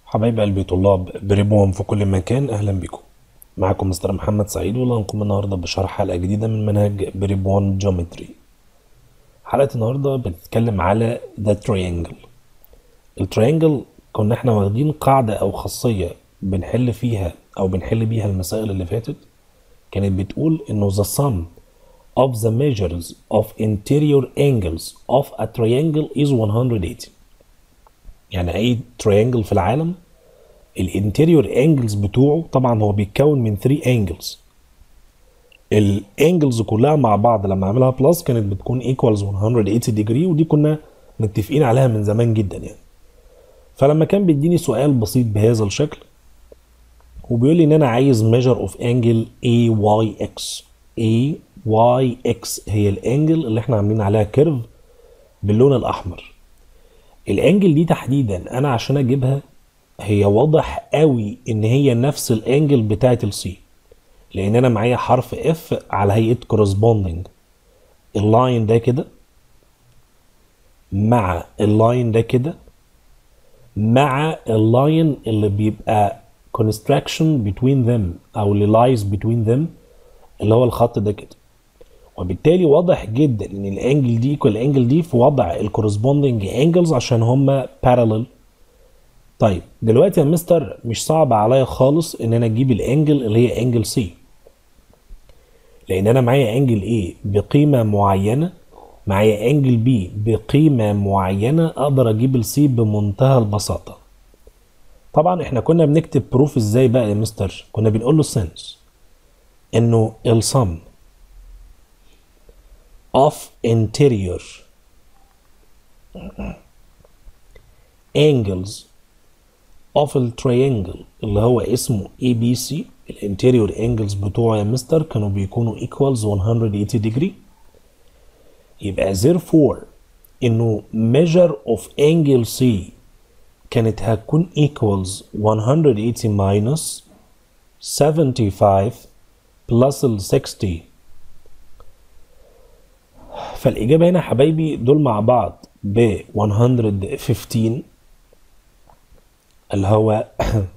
حبايب قلبي طلاب بريبوهم في كل مكان اهلا بكم معاكم مستر محمد سعيد واللي هنقوم النهارده بشرح حلقه جديده من منهج بريب 1 جيومتري حلقه النهارده بتتكلم على ذا تريانجل التريانجل كنا احنا واخدين قاعده او خاصيه بنحل فيها او بنحل بيها المسائل اللي فاتت كانت بتقول انه the sum of the measures of interior angles of a triangle is 180 يعني اي تريانجل في العالم الانتيريور انجلز بتوعه طبعا هو بيتكون من 3 انجلز الانجلز كلها مع بعض لما اعملها بلس كانت بتكون ايكوالز 180 ديجري ودي كنا متفقين عليها من زمان جدا يعني فلما كان بيديني سؤال بسيط بهذا الشكل وبيقول لي ان انا عايز measure of angle AYX AYX هي الانجل اللي احنا عاملين عليها كيرف باللون الاحمر الانجل دي تحديدا انا عشان اجيبها هي واضح قوي ان هي نفس الانجل بتاعت السي لان انا معايا حرف اف على هيئه كورسبوندنج اللاين ده كده مع اللاين ده كده مع اللاين اللي بيبقى construction between them او اللي lies between them اللي هو الخط ده كده وبالتالي واضح جدا ان الانجل دي كل الانجل دي في وضع الكورسبوندنج انجلز عشان هما parallel طيب دلوقتي يا مستر مش صعب عليا خالص ان انا اجيب الانجل اللي هي انجل سي لان انا معايا انجل ايه بقيمه معينه معايا انجل بي بقيمه معينه اقدر اجيب السي بمنتهى البساطه طبعا احنا كنا بنكتب بروف ازاي بقى يا مستر كنا بنقول له سنس انه السم of interior angles of التريانجل اللي هو اسمه ABC الانتيريور angles بتوعه يا مستر كانوا بيكونوا equals 180 degree يبقى therefore انه measure of angle C كانت هتكون equals 180 minus 75 plus ال 60 فالإجابة هنا حبايبي دول مع بعض ب 115 اللي هو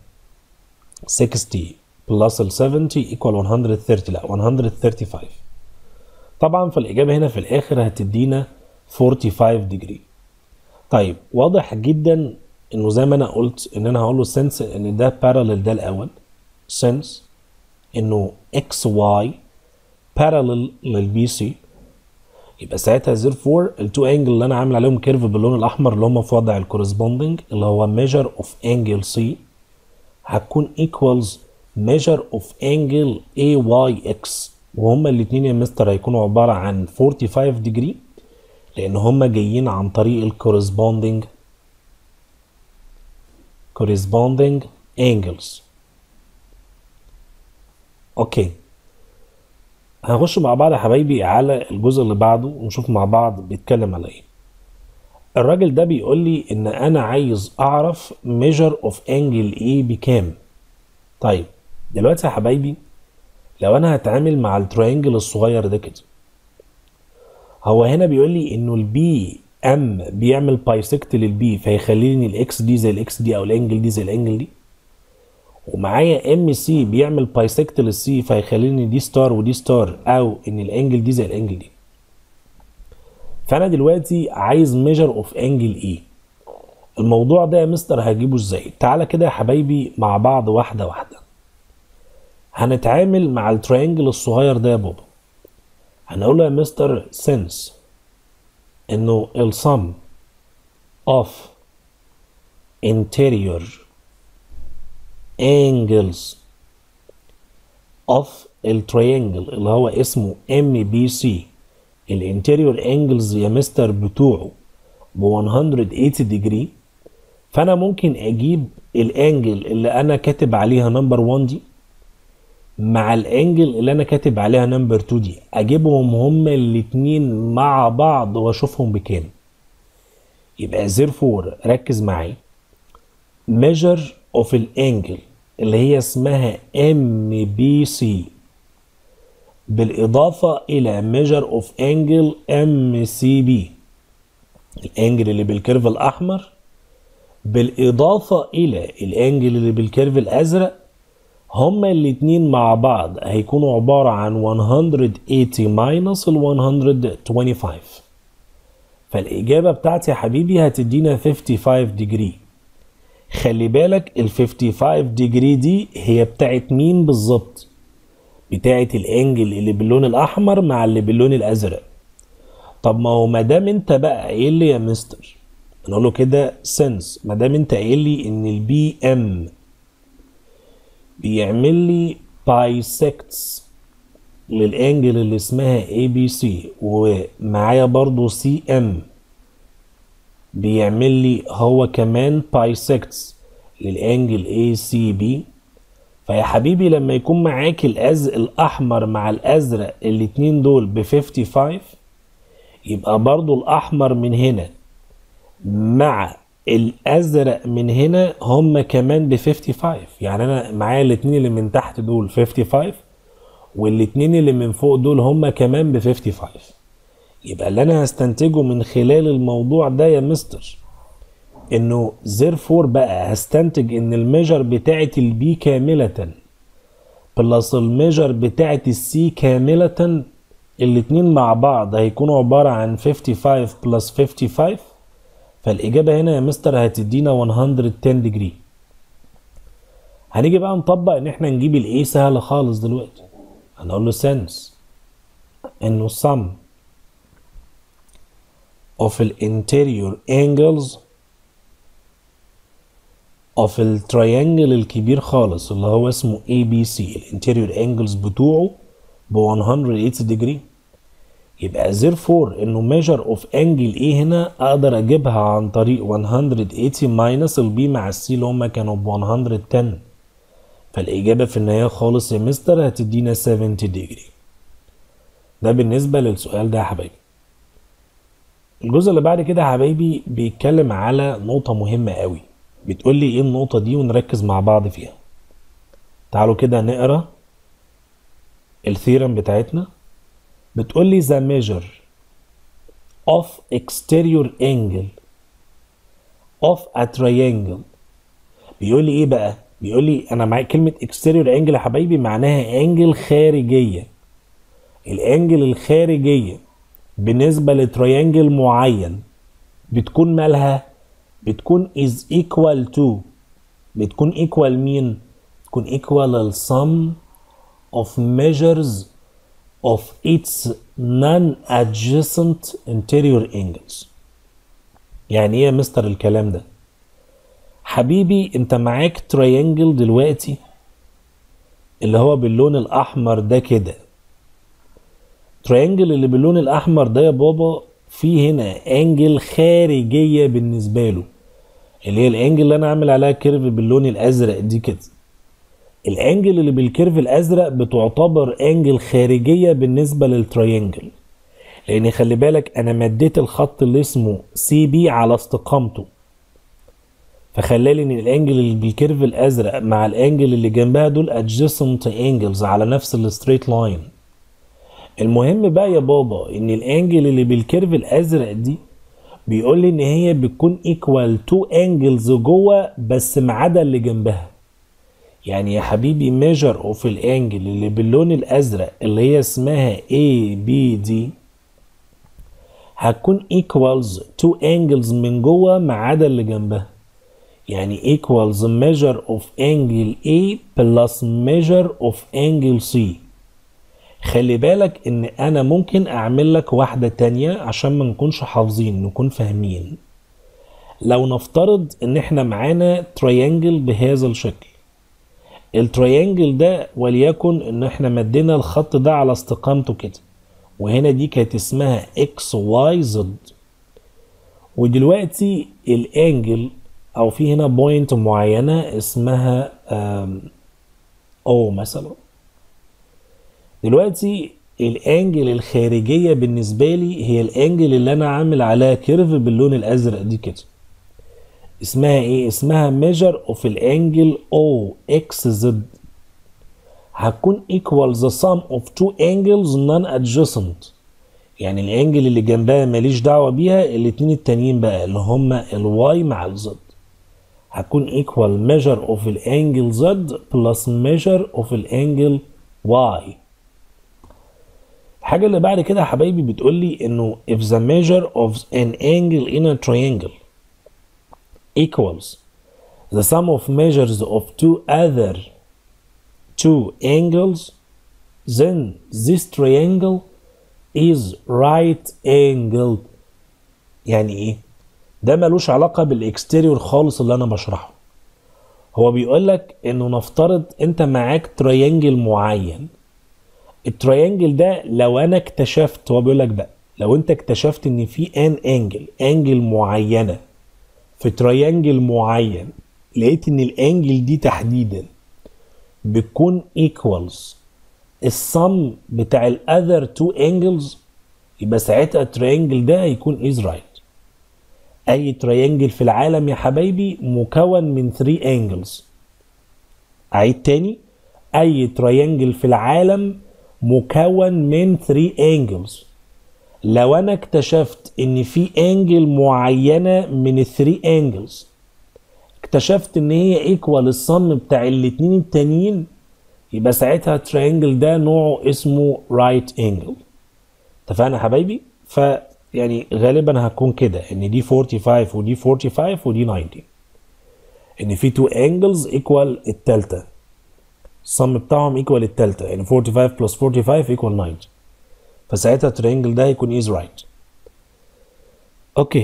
60 بلس ال 70 equal 130 لا 135 طبعا فالإجابة هنا في الآخر هتدينا 45 ديجري طيب واضح جدا انه زي ما انا قلت ان انا هقول له سنس ان ده بارالل ده الاول سنس انه اكس واي بارالل للبي سي يبقى ساعتها زير فور التو انجل اللي انا عامل عليهم كيرف باللون الاحمر اللي هم في وضع الكورسبوندنج اللي هو ميجر اوف انجل سي هتكون ايكوالز ميجر اوف انجل اي واي اكس وهما الاثنين يا مستر هيكونوا عباره عن 45 ديجري لان هما جايين عن طريق الكورسبوندنج corresponding angles اوكي هنخش مع بعض يا حبايبي على الجزء اللي بعده ونشوف مع بعض بيتكلم على ايه الراجل ده بيقول لي ان انا عايز اعرف measure of angle A بكام طيب دلوقتي يا حبايبي لو انا هتعامل مع التريانجل الصغير ده كده هو هنا بيقول لي انه البي ام بيعمل بايسكت للبي فيخليني الاكس دي زي الاكس دي او الانجل دي زي الانجل دي ومعايا ام سي بيعمل بايسكت للسي فيخليني دي ستار ودي ستار او ان الانجل دي زي الانجل دي فانا دلوقتي عايز ميجر اوف انجل اي الموضوع ده يا مستر هجيبه ازاي تعالى كده يا حبايبي مع بعض واحده واحده هنتعامل مع التريانجل الصغير ده يا بابا هنقول له يا مستر سنس انه السم of interior angles of التريانجل اللي هو اسمه MBC الانتيريور انجلز يا مستر بتوعه ب 180 ديجري فانا ممكن اجيب الانجل اللي انا كاتب عليها نمبر 1 دي مع الانجل اللي انا كاتب عليها نمبر 2 دي اجيبهم هما الاتنين مع بعض واشوفهم بكام يبقى زيرفور ركز معايا measure of الانجل اللي هي اسمها ام بي سي بالاضافه الى measure of angle ام سي بي الانجل اللي بالكيرف الاحمر بالاضافه الى الانجل اللي بالكيرف الازرق هما الاتنين مع بعض هيكونوا عبارة عن 180 minus ال 125 فالإجابة بتاعتي يا حبيبي هتدينا 55 degree خلي بالك ال 55 degree دي هي بتاعت مين بالظبط بتاعت الانجل اللي باللون الأحمر مع اللي باللون الأزرق طب ما هو ما دام انت بقى قايل لي يا مستر نقول له كده سنس ما دام انت قايل لي ان البي ام بيعمل لي بايسكتس للانجل اللي اسمها اي بي سي ومعايا برضو سي ام بيعمل لي هو كمان بايسكتس للانجل اي سي بي فيا حبيبي لما يكون معاك الأز الاحمر مع الازرق الاتنين دول ب 55 يبقى برضو الاحمر من هنا مع الازرق من هنا هم كمان ب 55 يعني انا معايا الاثنين اللي من تحت دول 55 والاثنين اللي من فوق دول هم كمان ب 55 يبقى اللي انا هستنتجه من خلال الموضوع ده يا مستر انه زيرفور بقى هستنتج ان الميجر بتاعت البي كاملة بلس الميجر بتاعت السي كاملة الاتنين مع بعض هيكونوا عبارة عن 55 بلس 55 فالإجابة هنا يا مستر هتدينا 110 ديجري هنيجي بقى نطبق إن إحنا نجيب الإيه سهل خالص دلوقتي هنقول له sense إنه sum of the interior angles of التريانجل الكبير خالص اللي هو اسمه ABC الانتيريور angles بتوعه ب 180 degree يبقى therefore انه measure of angle A هنا اقدر اجيبها عن طريق 180 minus البي مع السي اللي هما كانوا ب 110 فالاجابه في النهايه خالص يا مستر هتدينا 70 degree ده بالنسبه للسؤال ده يا حبايبي الجزء اللي بعد كده يا حبايبي بيتكلم على نقطة مهمة قوي بتقول لي ايه النقطة دي ونركز مع بعض فيها تعالوا كده نقرا الثيرم بتاعتنا بتقول لي the measure of exterior angle of a triangle بيقول لي ايه بقى بيقول لي انا معايا كلمه exterior angle يا حبايبي معناها انجل خارجيه الانجل الخارجيه بالنسبه لتريانجل معين بتكون مالها بتكون is equal to بتكون equal مين بتكون equal ال sum of measures of its non-adjacent interior angles يعني ايه يا مستر الكلام ده حبيبي انت معاك تريانجل دلوقتي اللي هو باللون الاحمر ده كده تريانجل اللي باللون الاحمر ده يا بابا في هنا انجل خارجيه بالنسبه له اللي هي الانجل اللي انا عامل عليها كيرف باللون الازرق دي كده الانجل اللي بالكيرف الازرق بتعتبر انجل خارجيه بالنسبه للتريانجل لان خلي بالك انا مديت الخط اللي اسمه سي بي على استقامته فخلالي ان الانجل اللي بالكيرف الازرق مع الانجل اللي جنبها دول adjacent angles على نفس الستريت لاين المهم بقى يا بابا ان الانجل اللي بالكيرف الازرق دي بيقول لي ان هي بتكون equal تو angles جوه بس ما عدا اللي جنبها يعني يا حبيبي measure of الانجل اللي باللون الازرق اللي هي اسمها A B D هتكون equals two angles من جوه ما عدا اللي جنبها يعني equals measure of angle A plus measure of angle C خلي بالك ان انا ممكن اعمل لك واحدة تانية عشان ما نكونش حافظين نكون فاهمين لو نفترض ان احنا معانا تريانجل بهذا الشكل التريانجل ده وليكن ان احنا مدينا الخط ده على استقامته كده وهنا دي كانت اسمها اكس واي زد ودلوقتي الانجل او في هنا بوينت معينة اسمها او مثلا دلوقتي الانجل الخارجية بالنسبة لي هي الانجل اللي انا عامل عليها كيرف باللون الازرق دي كده اسمها ايه اسمها measure of الانجل O X Z هتكون equal the sum of two angles non-adjacent يعني الانجل اللي جنبها ماليش دعوة بيها الاتنين التانيين بقى اللي هما الواي مع الزد هتكون equal measure of الانجل Z plus measure of الانجل Y الحاجة اللي بعد كده يا حبايبي بتقول لي انه if the measure of an angle in a triangle equals the sum of measures of two other two angles then this triangle is right angled يعني ايه ده ملوش علاقة بالاكستيريور خالص اللي انا بشرحه هو بيقول لك انه نفترض انت معاك تريانجل معين التريانجل ده لو انا اكتشفت هو بيقول لك بقى لو انت اكتشفت ان في ان انجل انجل معينه في تريانجل معين لقيت ان الانجل دي تحديدا بتكون ايكوالز السم بتاع الاذر تو انجلز يبقى ساعتها التريانجل ده هيكون از رايت اي تريانجل في العالم يا حبايبي مكون من 3 انجلز اعيد تاني اي تريانجل في العالم مكون من 3 انجلز لو انا اكتشفت ان في انجل معينه من ال 3 انجلز اكتشفت ان هي ايكوال الصم بتاع الاتنين التانيين يبقى ساعتها التريانجل ده نوعه اسمه رايت انجل اتفقنا يا حبايبي ف يعني غالبا هتكون كده ان دي 45 ودي 45 ودي 90 ان في تو انجلز ايكوال التالتة الصم بتاعهم ايكوال التالتة يعني 45 بلس 45 ايكوال 90 فساعتها التريانجل ده هيكون از رايت اوكي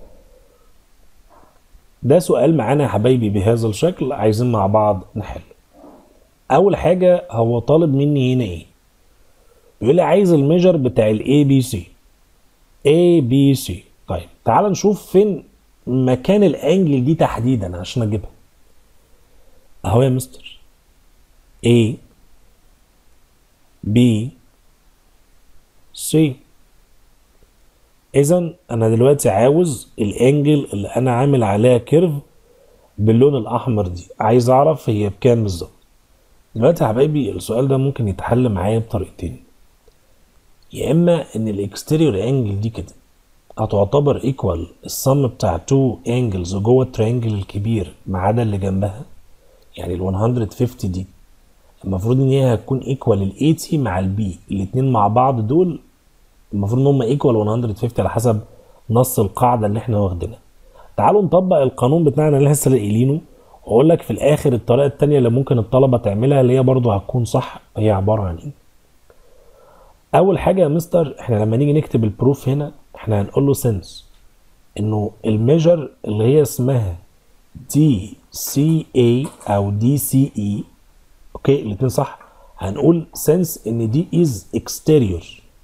ده سؤال معانا يا حبايبي بهذا الشكل عايزين مع بعض نحل اول حاجة هو طالب مني هنا ايه بيقول لي عايز الميجر بتاع الاي بي سي A B C طيب تعال نشوف فين مكان الانجل دي تحديدا عشان اجيبها اهو يا مستر A B C اذا انا دلوقتي عاوز الانجل اللي انا عامل عليها كيرف باللون الاحمر دي عايز اعرف هي بكام بالظبط دلوقتي يا حبايبي السؤال ده ممكن يتحل معايا بطريقتين يا اما ان الاكستيريور انجل دي كده هتعتبر ايكوال الصم بتاع تو انجلز جوه الترينجل الكبير ما عدا اللي جنبها يعني ال 150 دي المفروض ان هي هتكون ايكوال ال 80 مع البي الاتنين مع بعض دول المفروض ان هم ايكوال 150 على حسب نص القاعده اللي احنا واخدينها تعالوا نطبق القانون بتاعنا اللي لسه قايلينه واقول لك في الاخر الطريقه التانيه اللي ممكن الطلبه تعملها اللي هي برضه هتكون صح هي عباره عن ايه اول حاجه يا مستر احنا لما نيجي نكتب البروف هنا احنا هنقول له سنس انه الميجر اللي هي اسمها دي سي اي او دي سي اي اوكي الاثنين صح هنقول سنس ان دي از اكستيريور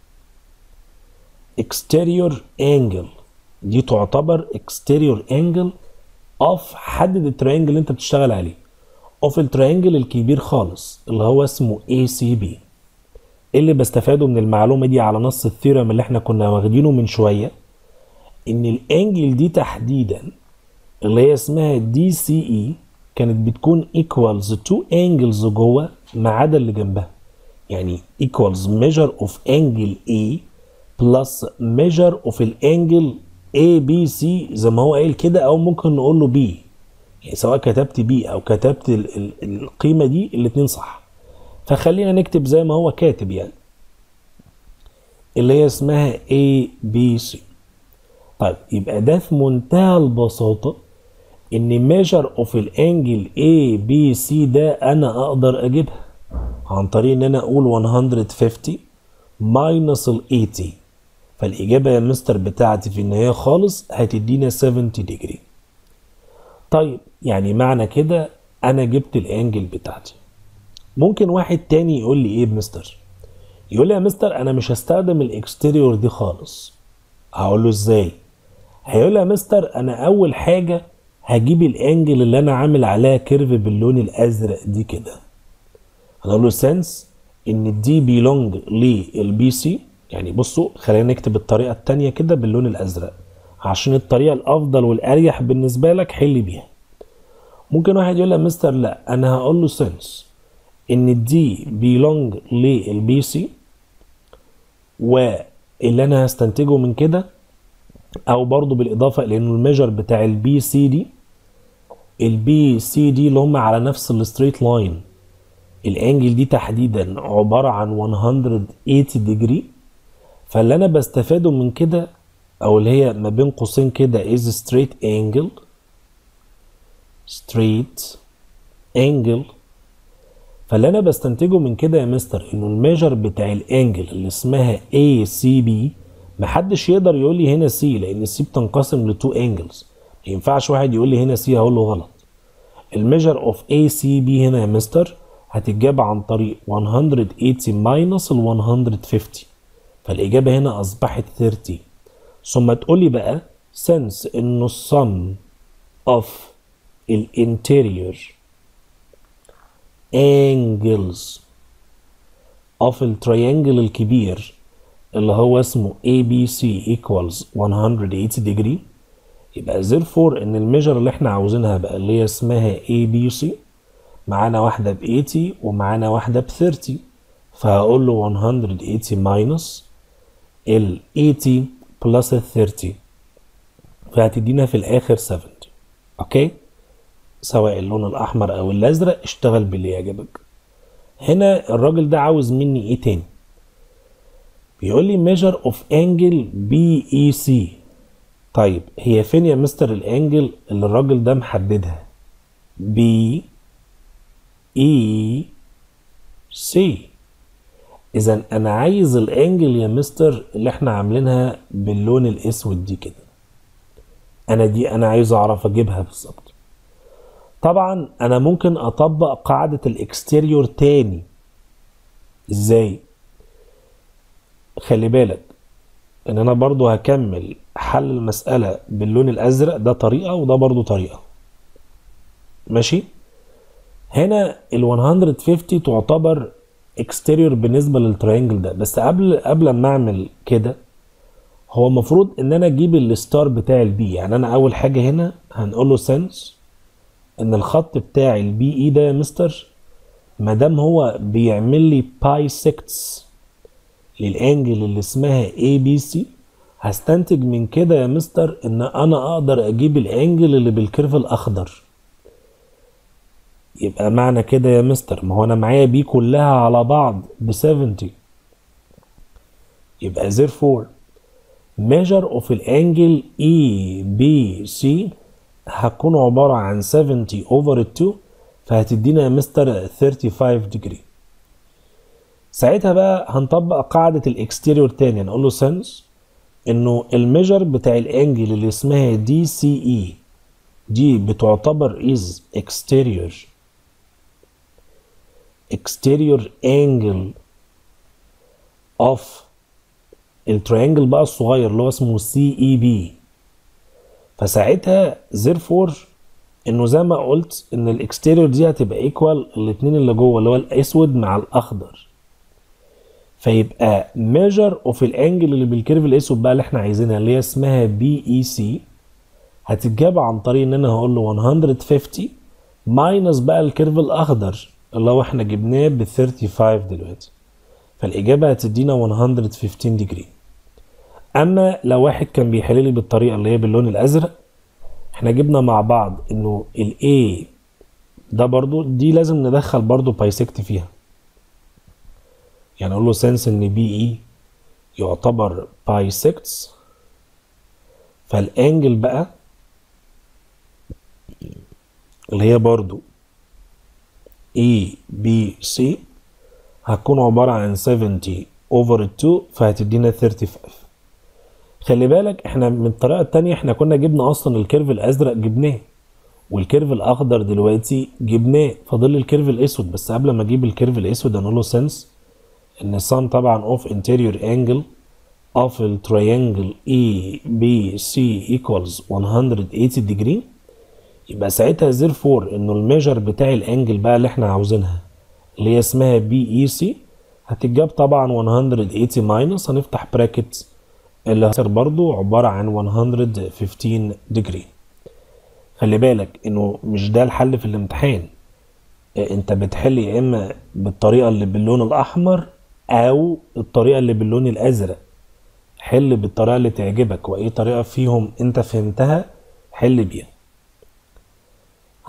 اكستيريور انجل دي تعتبر اكستيريور انجل اوف حدد التريانجل اللي انت بتشتغل عليه اوف التريانجل الكبير خالص اللي هو اسمه اي سي بي ايه اللي بستفاده من المعلومه دي على نص الثيرم اللي احنا كنا واخدينه من شويه ان الانجل دي تحديدا اللي هي اسمها دي سي اي كانت بتكون ايكوالز تو انجلز جوه ما عدا اللي جنبها يعني equals measure of angle A plus measure of الانجل A B C زي ما هو قايل كده او ممكن نقول له B يعني سواء كتبت B او كتبت ال ال القيمة دي الاتنين صح فخلينا نكتب زي ما هو كاتب يعني اللي هي اسمها A B C طيب يبقى ده في منتهى البساطة ان measure of الانجل A B C ده انا اقدر اجيبها عن طريق ان انا اقول 150 ماينس ال 80 فالاجابه يا مستر بتاعتي في النهايه خالص هتدينا 70 ديجري طيب يعني معنى كده انا جبت الانجل بتاعتي ممكن واحد تاني يقول لي ايه بمستر يقول لي يا مستر انا مش هستخدم الاكستيريور دي خالص هقول له ازاي هيقول لي يا مستر انا اول حاجه هجيب الانجل اللي انا عامل عليها كيرف باللون الازرق دي كده هنقول له سنس ان دي بيلونج للبي سي يعني بصوا خلينا نكتب الطريقه الثانيه كده باللون الازرق عشان الطريقه الافضل والاريح بالنسبه لك حل بيها ممكن واحد يقول لي يا مستر لا انا هقول له سنس ان دي بيلونج للبي سي واللي انا هستنتجه من كده او برضو بالاضافه لانه الميجر بتاع البي سي دي البي سي دي اللي هم على نفس الستريت لاين الانجل دي تحديدا عبارة عن 180 ديجري فاللي انا بستفاده من كده او اللي هي ما بين قوسين كده is straight angle straight angle فاللي انا بستنتجه من كده يا مستر انه الميجر بتاع الانجل اللي اسمها اي سي بي محدش يقدر يقول لي هنا سي لان السي بتنقسم لتو انجلز ما ينفعش واحد يقول لي هنا سي هقول له غلط الميجر اوف اي سي بي هنا يا مستر هتتجاب عن طريق 180 ماينس ال 150 فالاجابه هنا اصبحت 30 ثم تقول لي بقى since انه السم of الانتيريور angles of التريانجل الكبير اللي هو اسمه ABC equals 180 degree يبقى therefore ان الميجر اللي احنا عاوزينها بقى اللي هي اسمها ABC معانا واحدة ب 80 ومعانا واحدة ب 30 فهقول له 180 minus ال 80 بلس ال 30 فهتدينا في الاخر 70 اوكي سواء اللون الاحمر او الازرق اشتغل باللي يعجبك هنا الراجل ده عاوز مني ايه تاني بيقول لي measure of angle BEC طيب هي فين يا مستر الانجل اللي الراجل ده محددها B E C اذا انا عايز الانجل يا مستر اللي احنا عاملينها باللون الاسود دي كده انا دي انا عايز اعرف اجيبها بالظبط طبعا انا ممكن اطبق قاعدة الاكستيريور تاني ازاي خلي بالك ان انا برضو هكمل حل المسألة باللون الازرق ده طريقة وده برضو طريقة ماشي هنا ال 150 تعتبر اكستيريور بالنسبه للترينجل ده بس قبل قبل ما اعمل كده هو المفروض ان انا اجيب الستار بتاع البي يعني انا اول حاجه هنا هنقول له سنس ان الخط بتاع البي اي ده يا مستر ما دام هو بيعمل لي باي سكتس للانجل اللي اسمها اي بي سي هستنتج من كده يا مستر ان انا اقدر اجيب الانجل اللي بالكيرف الاخضر يبقى معنى كده يا مستر ما هو انا معايا بي كلها على بعض ب 70 يبقى therefore measure of الانجل اي بي سي هتكون عبارة عن 70 over 2 فهتدينا يا مستر 35 degree ساعتها بقى هنطبق قاعدة الاكستيريور تاني نقول له سنس انه الميجر بتاع الانجل اللي اسمها دي سي اي دي بتعتبر is exterior exterior angle of التريانجل بقى الصغير اللي هو اسمه سي اي بي فساعتها therefore انه زي ما قلت ان الاكستيريور دي هتبقى ايكوال الاتنين اللي جوه اللي هو الاسود مع الاخضر فيبقى measure اوف الانجل اللي بالكيرف الاسود بقى اللي احنا عايزينها اللي هي اسمها بي اي سي هتتجاب عن طريق ان انا هقول له 150 ماينس بقى الكيرف الاخضر اللي هو احنا جبناه ب 35 دلوقتي فالاجابه هتدينا 115 ديجري اما لو واحد كان بيحل لي بالطريقه اللي هي باللون الازرق احنا جبنا مع بعض انه الاي ده برضو دي لازم ندخل برضو بايسكت فيها يعني اقول له سنس ان بي اي يعتبر بايسكتس فالانجل بقى اللي هي برضو اي بي سي هتكون عبارة عن 70 over 2 فهتدينا 35 خلي بالك احنا من الطريقة التانية احنا كنا جبنا اصلا الكيرف الازرق جبناه والكيرف الاخضر دلوقتي جبناه فاضل الكيرف الاسود بس قبل ما اجيب الكيرف الاسود هنقول له سنس ان sum طبعا of interior angle of ال triangle ABC equals 180 degree يبقى ساعتها therefore انه الميجر بتاع الانجل بقى اللي احنا عاوزينها اللي هي اسمها بي اي سي هتتجاب طبعا 180 ماينس هنفتح براكت اللي هيصير برضو عبارة عن 115 degree خلي بالك انه مش ده الحل في الامتحان انت بتحل يا اما بالطريقة اللي باللون الاحمر او الطريقة اللي باللون الازرق حل بالطريقة اللي تعجبك واي طريقة فيهم انت فهمتها حل بيها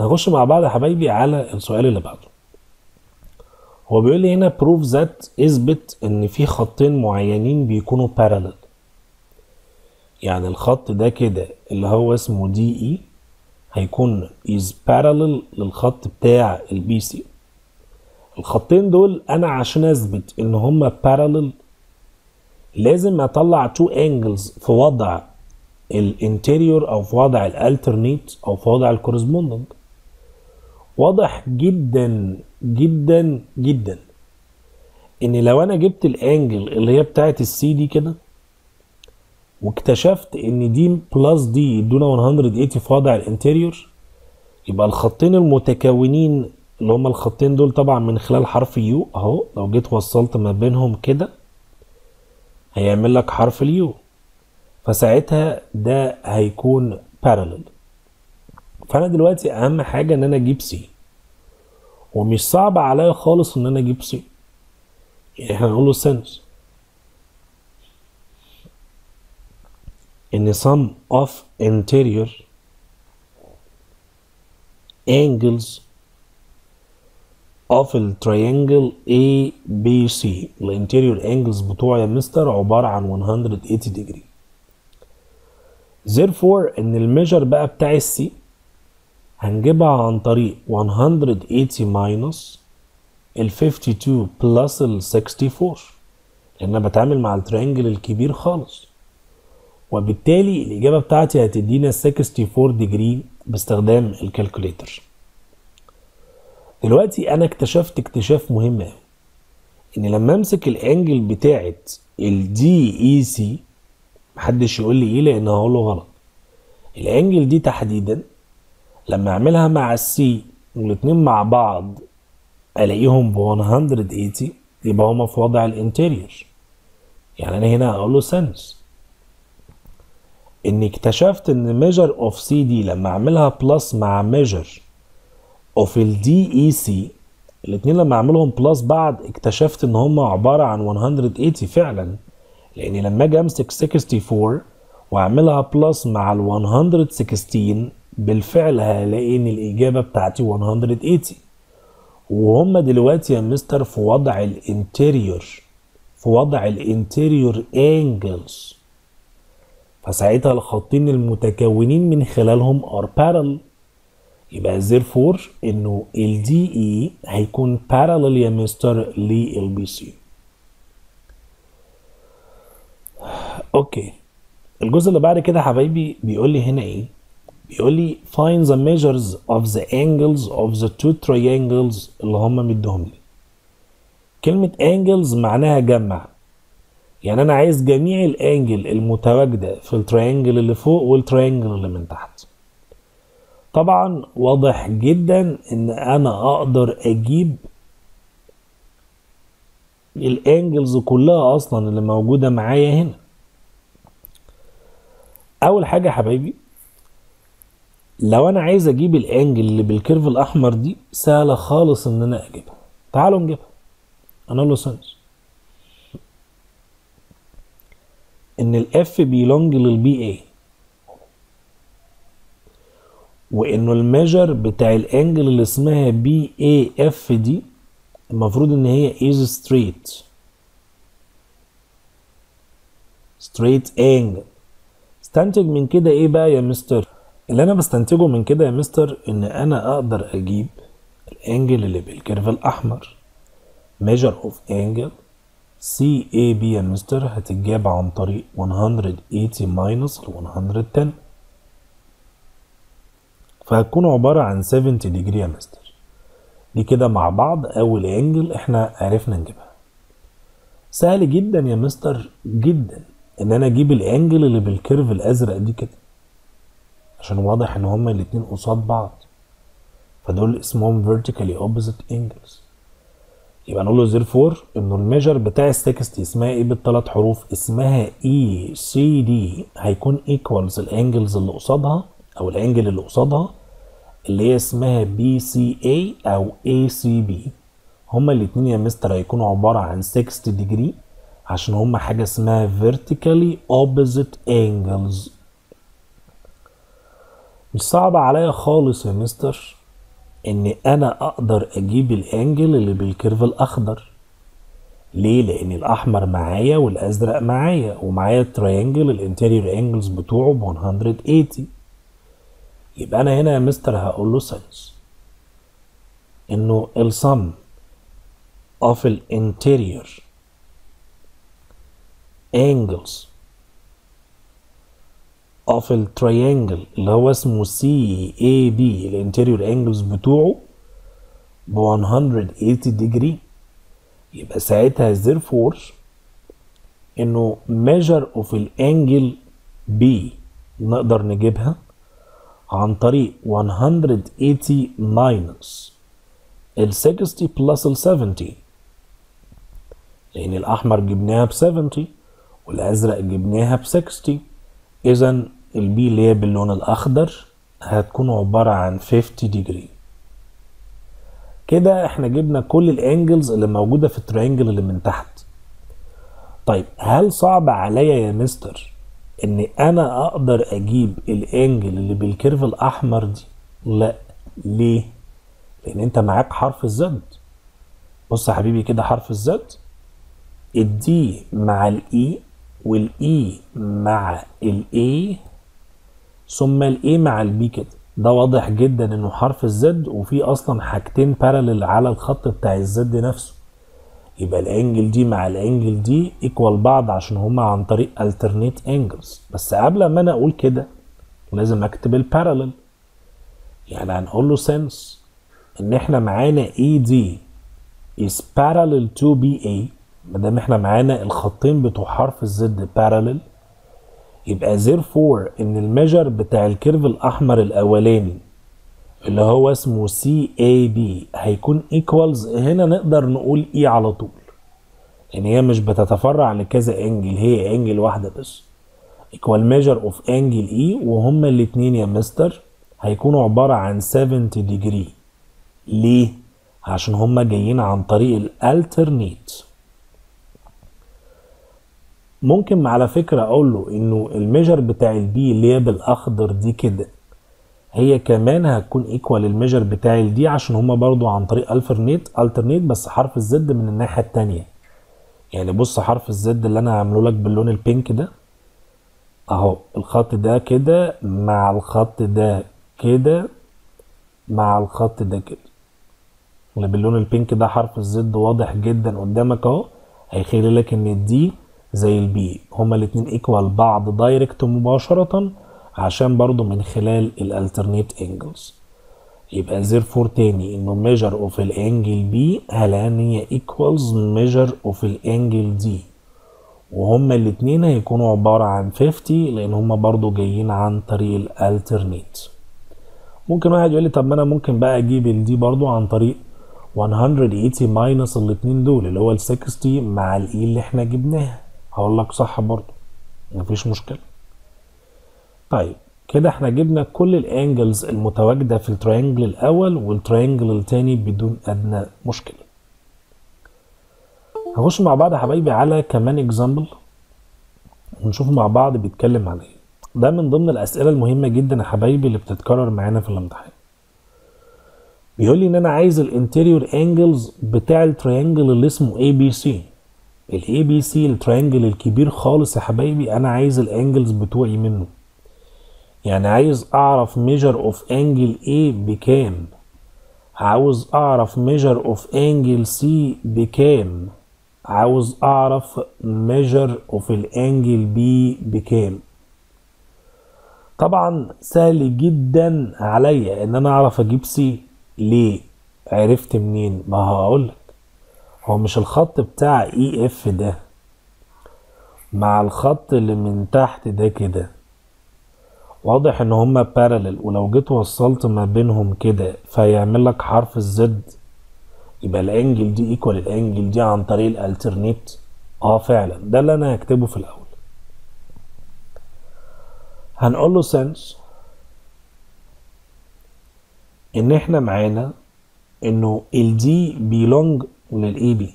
هنخش مع بعض يا حبايبي على السؤال اللي بعده هو بيقول لي هنا prove that اثبت ان في خطين معينين بيكونوا parallel يعني الخط ده كده اللي هو اسمه دي اي هيكون is parallel للخط بتاع البي سي الخطين دول انا عشان اثبت ان هما parallel لازم اطلع two angles في وضع الانتيريور او في وضع الالترنيت او في وضع الكورسبوندنج واضح جدا جدا جدا ان لو انا جبت الانجل اللي هي بتاعت السي دي كده واكتشفت ان دي بلس دي يدونا 180 في وضع الانتيريور يبقى الخطين المتكونين اللي هما الخطين دول طبعا من خلال حرف يو اهو لو جيت وصلت ما بينهم كده هيعمل لك حرف اليو فساعتها ده هيكون parallel فانا دلوقتي اهم حاجه ان انا اجيب سي ومش صعب عليا خالص ان انا اجيب سي يعني احنا هنقول له sense ان sum of interior angles of التريانجل A B C الانتيريور انجلز بتوعي يا مستر عبارة عن 180 degree therefore ان الميجر بقى بتاع السي هنجيبها عن طريق 180 minus ال 52 plus ال 64 لان انا بتعامل مع التريانجل الكبير خالص وبالتالي الاجابه بتاعتي هتدينا 64 ديجري باستخدام الكالكوليتر دلوقتي انا اكتشفت اكتشاف مهم قوي ان لما امسك الانجل بتاعت الدي اي سي محدش يقول لي ايه لان هقول له غلط الانجل دي تحديدا لما اعملها مع السي والاتنين مع بعض الاقيهم ب 180 يبقى هما في وضع الانتيريور يعني انا هنا هقول له سنس اني اكتشفت ان ميجر اوف سي دي لما اعملها بلس مع ميجر اوف الدي اي سي الاتنين لما اعملهم بلس بعض اكتشفت ان هما عبارة عن 180 فعلا لاني لما اجي امسك 64 واعملها بلس مع ال 116 بالفعل هلاقي ان الاجابة بتاعتي 180 وهم دلوقتي يا مستر في وضع الانتيريور في وضع الانتيريور انجلز فساعتها الخطين المتكونين من خلالهم ار بارل يبقى therefore انه ال دي اي هيكون parallel يا مستر لل بي سي اوكي الجزء اللي بعد كده يا حبايبي بيقول لي هنا ايه بيقول لي find the measures of the angles of the two triangles اللي هم مديهم لي كلمة angles معناها جمع يعني انا عايز جميع الانجل المتواجدة في التريانجل اللي فوق والتريانجل اللي من تحت طبعا واضح جدا ان انا اقدر اجيب الانجلز كلها اصلا اللي موجودة معايا هنا اول حاجة يا حبايبي لو انا عايز اجيب الانجل اللي بالكيرف الاحمر دي سهلة خالص ان انا اجيبها تعالوا نجيبها انا له سنس ان الاف بيلونج للبي اي وانه الميجر بتاع الانجل اللي اسمها بي اي اف دي المفروض ان هي از ستريت ستريت انجل استنتج من كده ايه بقى يا مستر اللي انا بستنتجه من كده يا مستر ان انا اقدر اجيب الانجل اللي بالكيرف الاحمر measure of angle CAB يا مستر هتتجاب عن طريق 180 minus ال 110 فهتكون عبارة عن 70 degree يا مستر دي كده مع بعض أول انجل احنا عرفنا نجيبها سهل جدا يا مستر جدا ان انا اجيب الانجل اللي بالكيرف الازرق دي كده عشان واضح ان هما الاتنين قصاد بعض فدول اسمهم vertically opposite angles يبقى نقول له زير فور انه الميجر بتاع ال 60 اسمها ايه بالثلاث حروف اسمها اي سي دي هيكون ايكوالز الانجلز اللي قصادها او الانجل اللي قصادها اللي هي اسمها بي سي اي او اي سي بي هما الاتنين يا مستر هيكونوا عبارة عن 60 ديجري عشان هما حاجة اسمها vertically opposite angles مش صعبة عليا خالص يا مستر ان انا اقدر اجيب الانجل اللي بالكيرف الاخضر ليه لان الاحمر معايا والازرق معايا ومعايا التريانجل الانتيريور انجلز بتوعه ب 180 يبقى انا هنا يا مستر هقول له سنس انه السم of الانتيريور angles of التريانجل اللي هو اسمه سي اي بي الانتيريور انجلز بتوعه ب 180 degree يبقى ساعتها therefore انه measure of الانجل B نقدر نجيبها عن طريق 180 minus ال 60 plus ال 70 لأن الأحمر جبناها ب 70 والأزرق جبناها ب 60 إذا البي اللي هي باللون الأخضر هتكون عبارة عن 50 degree كده احنا جبنا كل الانجلز اللي موجودة في الترينجل اللي من تحت طيب هل صعب عليا يا مستر ان انا اقدر اجيب الانجل اللي بالكيرف الاحمر دي لا ليه لان انت معاك حرف الزد بص يا حبيبي كده حرف الزد الدي مع الاي والاي مع الاي ثم الاي مع البي كده ده واضح جدا انه حرف الزد وفي اصلا حاجتين بارلل على الخط بتاع الزد نفسه يبقى الانجل دي مع الانجل دي ايكوال بعض عشان هما عن طريق alternate angles بس قبل ما انا اقول كده لازم اكتب البارلل يعني هنقول له sense ان احنا معانا AD is parallel to BA ما دام احنا معانا الخطين بتوع حرف الزد parallel يبقى therefore ان الميجر بتاع الكيرف الاحمر الاولاني اللي هو اسمه سي اي بي هيكون ايكوالز هنا نقدر نقول اي على طول يعني هي مش بتتفرع لكذا انجل هي انجل واحده بس ايكوال ميجر اوف انجل اي وهما الاتنين يا مستر هيكونوا عباره عن 70 ديجري ليه عشان هما جايين عن طريق الالترنيت ممكن على فكره اقول له انه الميجر بتاع البي اللي هي بالاخضر دي كده هي كمان هتكون ايكوال الميجر بتاع الدي عشان هما برضو عن طريق الفرنيت الترنيت بس حرف الزد من الناحيه التانية يعني بص حرف الزد اللي انا عامله لك باللون البينك ده اهو الخط ده كده مع الخط ده كده مع الخط ده كده اللي باللون البينك ده حرف الزد واضح جدا قدامك اهو هيخلي لك ان الدي زي البي هما الاتنين ايكوال بعض دايركت مباشرة عشان برضو من خلال الالترنيت انجلز يبقى therefore تاني انه measure of الانجل بي هلان هي equals measure of الانجل دي وهما الاتنين هيكونوا عبارة عن 50 لان هما برضو جايين عن طريق الالترنيت ممكن واحد يقول لي طب ما انا ممكن بقى اجيب الدي برضو عن طريق 180 ماينس الاتنين دول اللي هو ال 60 مع الاي اللي احنا جبناها هقول لك صح برضو مفيش مشكله طيب كده احنا جبنا كل الانجلز المتواجدة في التريانجل الاول والتريانجل التاني بدون ادنى مشكلة هنخش مع بعض يا حبايبي على كمان اكزامبل ونشوف مع بعض بيتكلم عن ايه ده من ضمن الاسئلة المهمة جدا يا حبايبي اللي بتتكرر معانا في الامتحان بيقول لي ان انا عايز الانتيريور انجلز بتاع التريانجل اللي اسمه اي بي سي الاي بي سي التريانجل الكبير خالص يا حبايبي انا عايز الانجلز بتوعي منه يعني عايز اعرف measure of angle A بكام عاوز اعرف measure of angle C بكام عاوز اعرف measure of الانجل B بكام طبعا سهل جدا عليا ان انا اعرف اجيب C ليه عرفت منين ما هقولك هو مش الخط بتاع اي اف ده مع الخط اللي من تحت ده كده واضح ان هما بارلل ولو جيت وصلت ما بينهم كده فيعمل لك حرف الزد يبقى الانجل دي ايكوال الانجل دي عن طريق الالترنيت اه فعلا ده اللي انا هكتبه في الاول هنقول له سنس ان احنا معانا انه الدي بيلونج للاي بي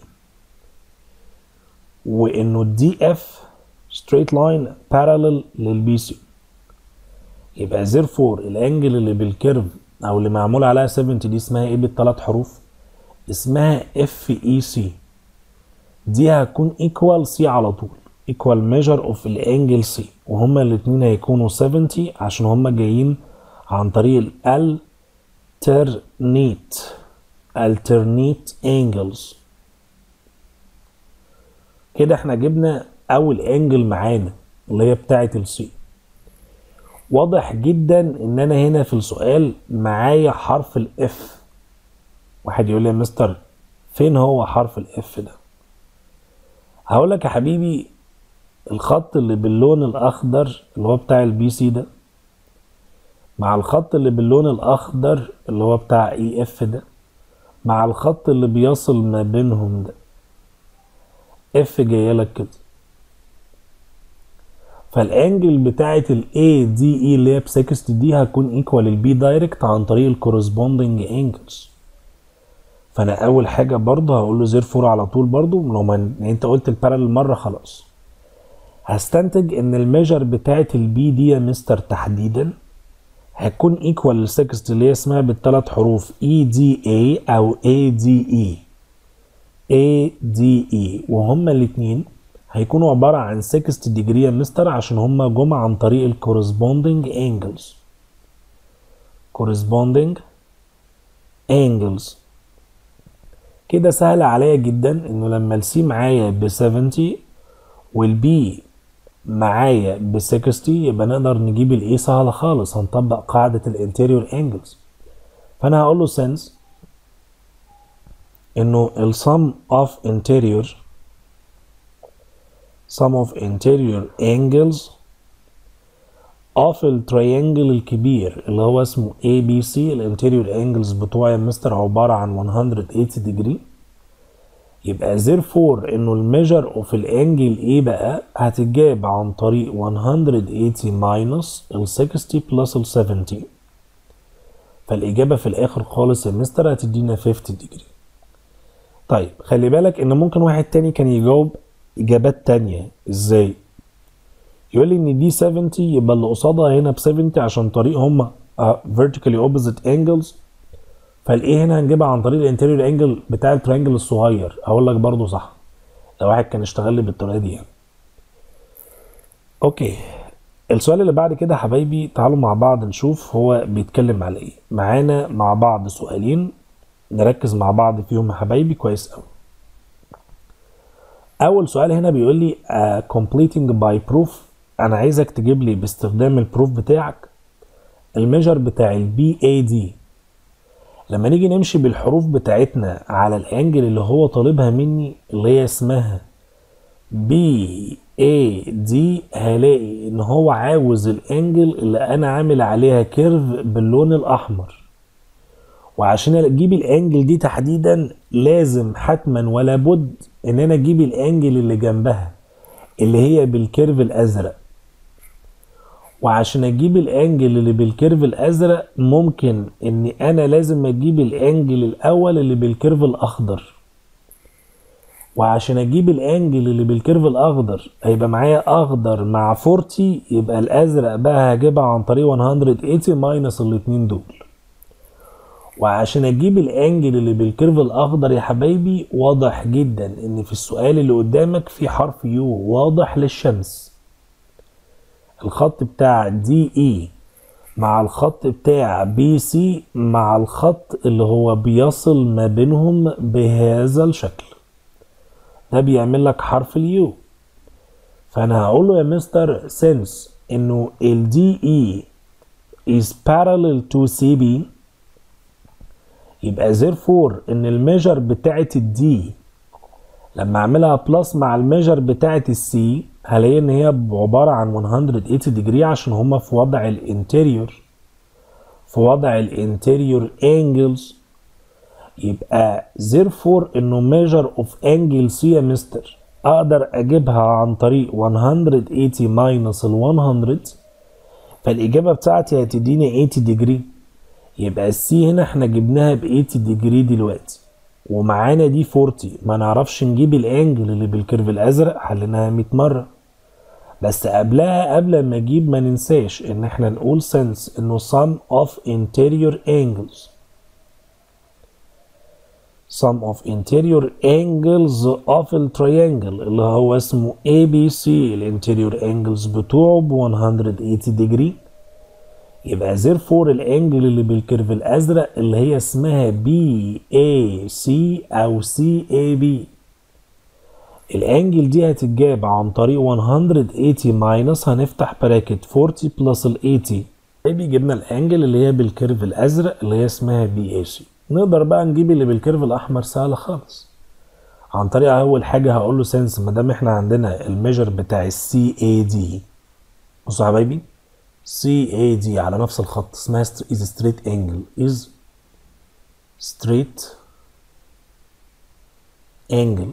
وانه الدي اف ستريت لاين بارلل للبي سي يبقى therefore الانجل اللي بالكيرف او اللي معمول عليها 70 دي اسمها ايه بالثلاث حروف اسمها اف اي سي دي هتكون ايكوال سي على طول ايكوال ميجر اوف الانجل سي وهما الاتنين هيكونوا 70 عشان هما جايين عن طريق ال alternate alternate angles كده احنا جبنا اول انجل معانا اللي هي بتاعه السي واضح جدا ان انا هنا في السؤال معايا حرف الاف واحد يقول لي يا مستر فين هو حرف الاف ده هقول لك يا حبيبي الخط اللي باللون الاخضر اللي هو بتاع البي سي ده مع الخط اللي باللون الاخضر اللي هو بتاع اي اف ده مع الخط اللي بيصل ما بينهم ده اف جايه لك كده فالانجل بتاعه الاي دي اي اللي هي ب 60 دي هتكون ايكوال البي دايركت عن طريق الكورسبوندنج انجلز فانا اول حاجه برضه هقول له زير فور على طول برضه لو ما يعني انت قلت البارالل مره خلاص هستنتج ان الميجر بتاعه البي دي يا مستر تحديدا هتكون ايكوال لل 60 اللي هي اسمها بالثلاث حروف اي دي اي او اي دي اي اي دي اي وهما الاثنين هيكونوا عبارة عن 60 ديجري يا مستر عشان هما جم عن طريق الكورسبوندنج انجلز corresponding angles كده سهل عليا جدا انه لما السي معايا ب 70 والبي معايا ب 60 يبقى نقدر نجيب الاي سهله خالص هنطبق قاعده الانتيريور انجلز فانا هقول له سنس انه السم اوف interior sum of interior angles of التريانجل الكبير اللي هو اسمه ABC الانتيريور انجلز بتوعي يا مستر عبارة عن 180 degree يبقى therefore انه الميجر اوف الانجل ايه بقى هتتجاب عن طريق 180 minus ال 60 plus ال 70 فالاجابة في الاخر خالص يا مستر هتدينا 50 degree طيب خلي بالك ان ممكن واحد تاني كان يجاوب اجابات تانية ازاي يقول لي ان دي 70 يبقى اللي قصادها هنا ب 70 عشان طريق هما vertically opposite angles فالايه هنا هنجيبها عن طريق الانتيريور انجل بتاع الترينجل الصغير هقول لك برضو صح لو واحد كان اشتغل لي بالطريقه دي يعني. اوكي السؤال اللي بعد كده يا حبايبي تعالوا مع بعض نشوف هو بيتكلم على ايه معانا مع بعض سؤالين نركز مع بعض فيهم يا حبايبي كويس قوي اول سؤال هنا بيقول لي uh, completing by proof انا عايزك تجيب لي باستخدام البروف بتاعك الميجر بتاع البي اي دي لما نيجي نمشي بالحروف بتاعتنا على الانجل اللي هو طالبها مني اللي هي اسمها بي اي دي هلاقي ان هو عاوز الانجل اللي انا عامل عليها كيرف باللون الاحمر وعشان اجيب الانجل دي تحديدا لازم حتما ولا بد ان انا اجيب الانجل اللي جنبها اللي هي بالكيرف الازرق وعشان اجيب الانجل اللي بالكيرف الازرق ممكن ان انا لازم اجيب الانجل الاول اللي بالكيرف الاخضر وعشان اجيب الانجل اللي بالكيرف الاخضر هيبقى معايا اخضر مع 40 يبقى الازرق بقى هجيبها عن طريق 180 ماينس الاتنين دول وعشان اجيب الانجل اللي بالكيرف الاخضر يا حبايبي واضح جدا ان في السؤال اللي قدامك في حرف يو واضح للشمس الخط بتاع دي اي مع الخط بتاع بي سي مع الخط اللي هو بيصل ما بينهم بهذا الشكل ده بيعمل لك حرف اليو فانا هقول له يا مستر since انه ال دي اي is parallel to CB يبقى therefore ان الميجر بتاعت الدي لما اعملها بلس مع الميجر بتاعت السي هلاقي ان هي عبارة عن 180 ديجري عشان هما في وضع الانتيريور في وضع الانتيريور انجلز يبقى therefore انه measure of angle C يا مستر اقدر اجيبها عن طريق 180 minus ال 100 فالاجابة بتاعتي هتديني 80 ديجري يبقى السي هنا احنا جبناها ب 80 ديجري دلوقتي ومعانا دي 40 ما نعرفش نجيب الانجل اللي بالكيرف الازرق حليناها 100 مره بس قبلها قبل ما اجيب ما ننساش ان احنا نقول since انه sum of interior angles sum of interior angles of a triangle اللي هو اسمه ABC الانتيريور angles بتوعه ب 180 degree يبقى therefore الانجل اللي بالكيرف الازرق اللي هي اسمها BAC او CAB الانجل دي هتتجاب عن طريق 180 ماينس هنفتح براكت 40 بلس ال 80 بيجيب لنا الانجل اللي هي بالكيرف الازرق اللي هي اسمها بي اي سي نقدر بقى نجيب اللي بالكيرف الاحمر سهله خالص عن طريق اول حاجه هقول له سنس ما دام احنا عندنا الميجر بتاع السي اي دي بصوا يا حبايبي سي اي دي على نفس الخط اسمها از ستريت انجل از ستريت انجل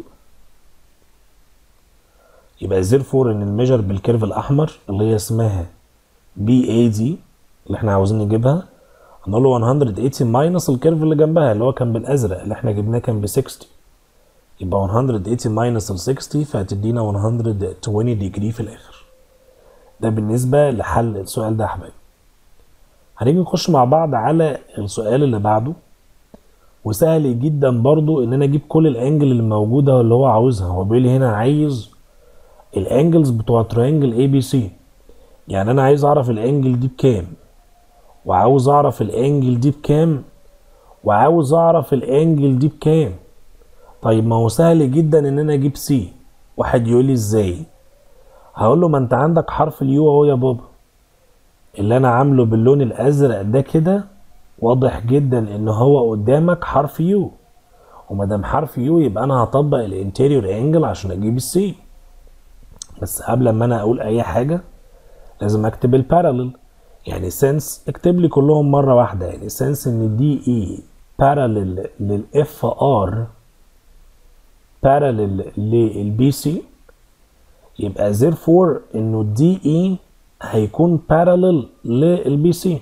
يبقى زيرفور ان الميجر بالكيرف الاحمر اللي هي اسمها بي اي دي اللي احنا عاوزين نجيبها هنقول له 180 ماينس الكيرف اللي جنبها اللي هو كان بالازرق اللي احنا جبناه كان ب 60 يبقى 180 ماينس ال 60 فهتدينا 120 ديجري في الاخر ده بالنسبه لحل السؤال ده يا حبايبي هنيجي نخش مع بعض على السؤال اللي بعده وسهل جدا برضو ان انا اجيب كل الانجل اللي موجوده اللي هو عاوزها هو بيقول لي هنا عايز الانجلز بتوع ترينجل اي بي سي يعني انا عايز اعرف الانجل دي بكام وعاوز اعرف الانجل دي بكام وعاوز اعرف الانجل دي بكام طيب ما هو سهل جدا ان انا اجيب سي واحد يقول لي ازاي هقول له ما انت عندك حرف اليو اهو يا بابا اللي انا عامله باللون الازرق ده كده واضح جدا ان هو قدامك حرف يو وما دام حرف يو يبقى انا هطبق الانتيريور انجل عشان اجيب السي بس قبل ما انا اقول اي حاجه لازم اكتب البارالل يعني سنس اكتب لي كلهم مره واحده يعني سنس ان دي اي بارالل للاف ار بارالل للبي سي يبقى therefore انه الدي اي هيكون بارالل للبي سي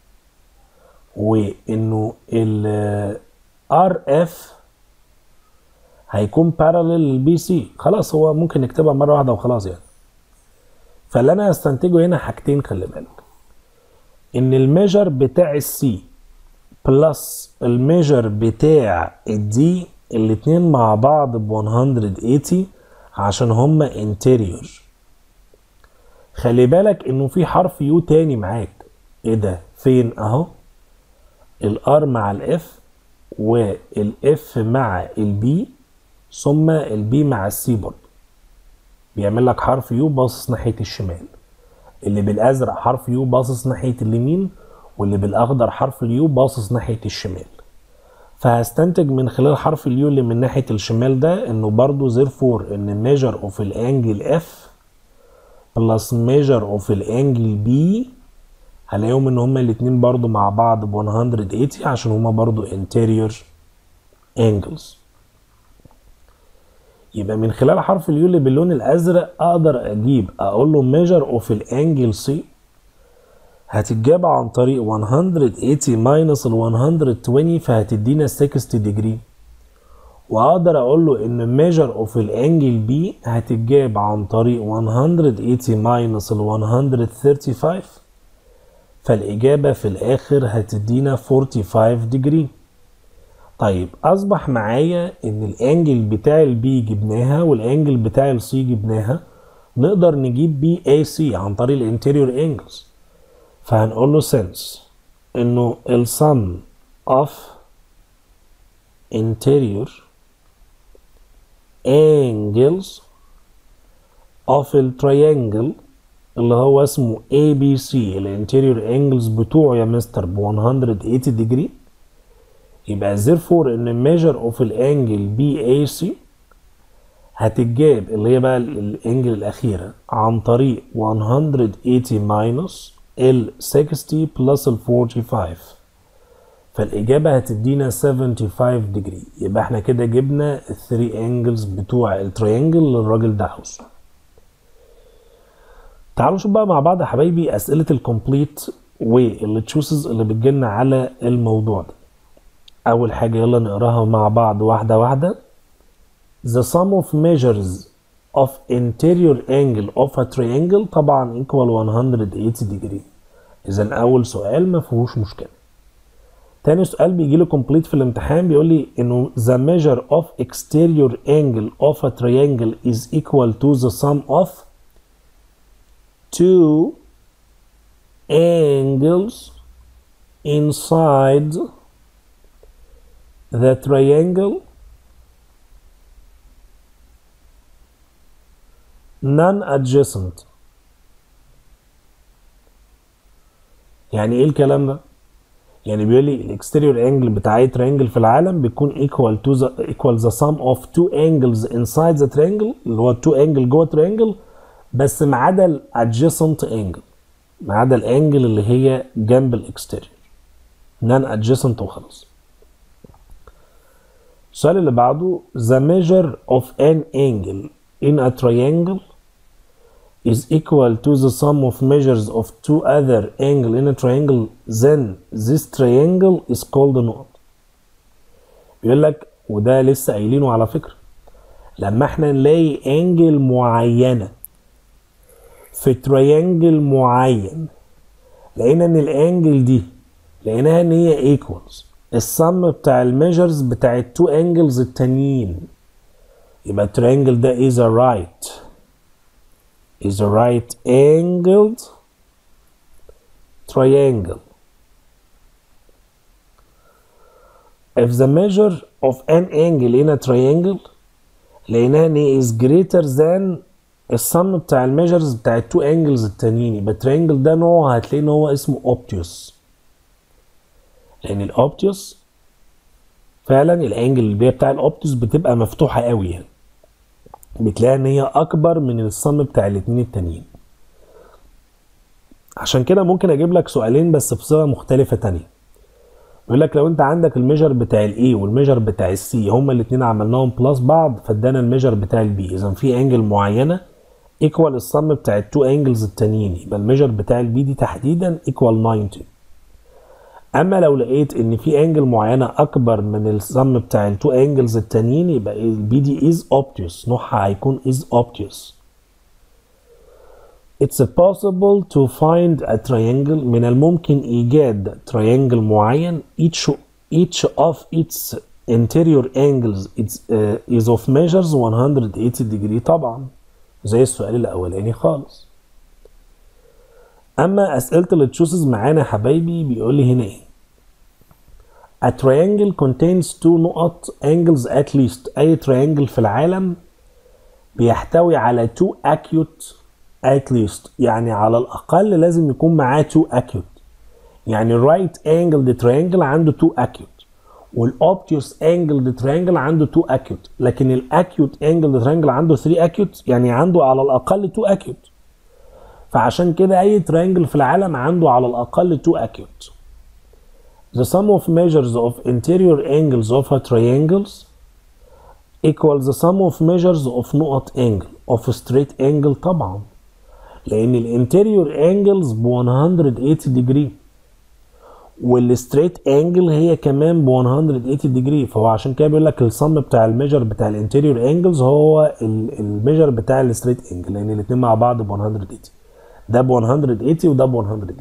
وانه ال ار اف هيكون بارالل للبي سي خلاص هو ممكن نكتبها مره واحده وخلاص يعني فاللي انا هستنتجه هنا حاجتين خلي بالك ان الميجر بتاع السي بلس الميجر بتاع الدي الاتنين مع بعض ب 180 عشان هما انتيريور خلي بالك انه في حرف يو تاني معاك ايه ده فين اهو الار مع الاف والاف مع البي ثم البي مع السي برضه بيعمل لك حرف يو باصص ناحيه الشمال اللي بالازرق حرف يو باصص ناحيه اليمين واللي بالاخضر حرف اليو باصص ناحيه الشمال فهستنتج من خلال حرف اليو اللي من ناحيه الشمال ده انه برضه زيرفور ان ميجر اوف الانجل اف بلس ميجر اوف الانجل بي هلاقيهم ان هما الاتنين برضه مع بعض ب 180 عشان هما برضه interior angles يبقى من خلال حرف اليو اللي باللون الازرق اقدر اجيب اقول له ميجر اوف الانجل سي هتتجاب عن طريق 180 ماينس ال 120 فهتدينا 60 ديجري واقدر اقول له ان ميجر اوف الانجل بي هتتجاب عن طريق 180 ماينس ال 135 فالاجابه في الاخر هتدينا 45 ديجري طيب اصبح معايا ان الانجل بتاع البي جبناها والانجل بتاع السي جبناها نقدر نجيب بي اي سي عن طريق الانتيريور انجلز فهنقول له سنس انه السم اوف interior angles of التريانجل اللي هو اسمه ABC الانتيريور angles بتوعه يا مستر ب 180 ديجري يبقى therefore ان measure of الانجل BAC هتتجاب اللي هي بقى الانجل الاخيره عن طريق 180 minus ال 60 plus ال 45 فالإجابة هتدينا 75 ديجري يبقى احنا كده جبنا الثري انجلز بتوع التريانجل اللي الراجل ده عاوزه تعالوا نشوف بقى مع بعض يا حبايبي أسئلة الكومبليت والتشوسز اللي بتجيلنا على الموضوع ده أول حاجة يلا نقراها مع بعض واحدة واحدة The sum of measures of interior angle of a triangle طبعا equal 180 degree اذا اول سؤال ما فيهوش مشكله تاني سؤال بيجي لي complete في الامتحان بيقول لي انه the measure of exterior angle of a triangle is equal to the sum of two angles inside the triangle non-adjacent يعني ايه الكلام ده؟ يعني بيقول لي الاكستيريور انجل بتاع اي ترينجل في العالم بيكون equal to the equal the sum of two angles inside the triangle اللي هو two angle جوه ترينجل بس ما عدا الادجيسنت انجل ما عدا الانجل اللي هي جنب الاكستيريور نان ادجيسنت وخلاص السؤال اللي بعده the measure of an angle in a triangle is equal to the sum of measures of two other angle in a triangle then this triangle is called نقط بيقول لك وده لسه قايلينه على فكرة لما احنا نلاقي انجل معينة في تريانجل معين لقينا ان الانجل دي لقيناها ان هي ايكوالز السم بتاع الميجرز بتاع التو انجلز التانيين يبقى التريانجل ده is a right is a right angled triangle if the measure of an angle in a triangle لقيناها ان هي is greater than السم بتاع الميجرز بتاع التو انجلز التانيين يبقى التريانجل ده نوعه هتلاقي ان هو اسمه اوبتيوس لان الاوبتيوس فعلا الانجل اللي بتاع الاوبتيوس بتبقى مفتوحه قوي يعني بتلاقي ان هي اكبر من الصم بتاع الاتنين التانيين عشان كده ممكن اجيب لك سؤالين بس بصيغه مختلفه تانية يقول لك لو انت عندك الميجر بتاع الاي والميجر بتاع السي هما الاتنين عملناهم بلس بعض فادانا الميجر بتاع البي اذا في انجل معينه ايكوال الصم بتاع التو انجلز التانيين يبقى الميجر بتاع البي دي تحديدا ايكوال 90 اما لو لقيت ان في انجل معينه اكبر من السم بتاع التو انجلز التانيين يبقى البي دي از اوبتيوس نوعها هيكون از اوبتيوس It's possible to find a triangle من الممكن إيجاد triangle معين each each of its interior angles it's, uh, is of measures 180 degree طبعا زي السؤال الأولاني خالص أما أسئلة التشوسز معانا يا حبايبي بيقول لي هنا إيه A triangle contains two نقط angles at least أي triangle في العالم بيحتوي على two acute at least يعني على الأقل لازم يكون معاه two acute يعني right angled triangle عنده two acute والobtuse angled triangle عنده two acute لكن الاكيوت angled triangle عنده 3 acute يعني عنده على الأقل two acute فعشان كده أي triangle في العالم عنده على الأقل two acute The sum of measures of interior angles of a triangles equals the sum of measures of نقط angle of a straight angle طبعا لأن الانتيريور angles ب 180 degree والستريت انجل هي كمان ب 180 degree فهو عشان كده بيقول لك الصم بتاع الميجر بتاع الانتيريور انجلز هو الميجر بتاع الستريت انجل لان الاثنين مع بعض ب 180 ده ب 180 وده ب 180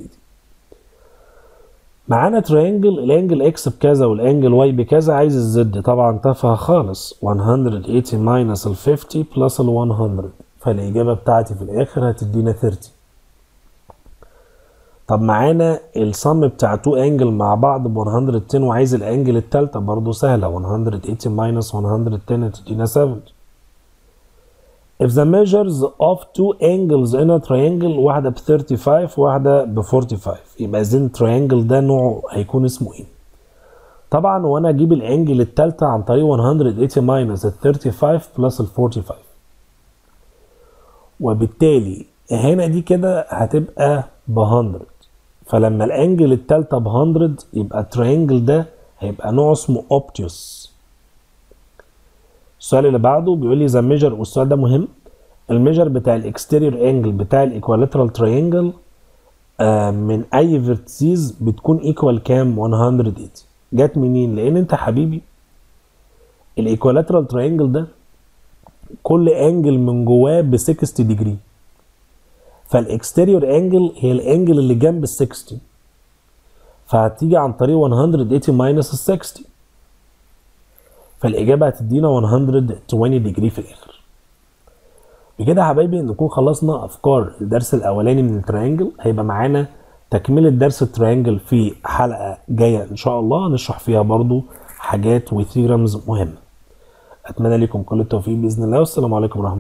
معانا ترينجل الانجل اكس بكذا والانجل واي بكذا عايز الزد طبعا تافهه خالص 180 ماينس ال 50 بلس ال 100 فالاجابه بتاعتي في الاخر هتدينا 30 طب معانا الصم بتاع تو انجل مع بعض ب 110 وعايز الانجل التالتة برضه سهلة 180 minus 110 هتدينا 7 If the measures of two angles in a triangle واحدة ب 35 وواحدة ب 45 يبقى إذن triangle ده نوعه هيكون اسمه إيه؟ طبعا وأنا أجيب الانجل التالتة عن طريق 180 minus ال 35 plus ال 45 وبالتالي هنا دي كده هتبقى ب 100 فلما الانجل التالتة ب 100 يبقى الترينجل ده هيبقى نوعه اسمه اوبتيوس السؤال اللي بعده بيقول لي ذا ميجر والسؤال ده مهم الميجر بتاع الاكستيريور انجل بتاع الايكوالاترال ترينجل آه من اي فيرتسيز بتكون ايكوال كام 180 جت منين لان انت حبيبي الايكوالاترال ترينجل ده كل انجل من جواه ب 60 ديجري فالاكستيريور انجل هي الانجل اللي جنب ال 60 فهتيجي عن طريق 180 ماينس ال 60 فالاجابه هتدينا 120 ديجري في الاخر بكده يا حبايبي نكون خلصنا افكار الدرس الاولاني من التريانجل هيبقى معانا تكمله درس التريانجل في حلقه جايه ان شاء الله نشرح فيها برضو حاجات وثيرمز مهمه اتمنى لكم كل التوفيق باذن الله والسلام عليكم ورحمه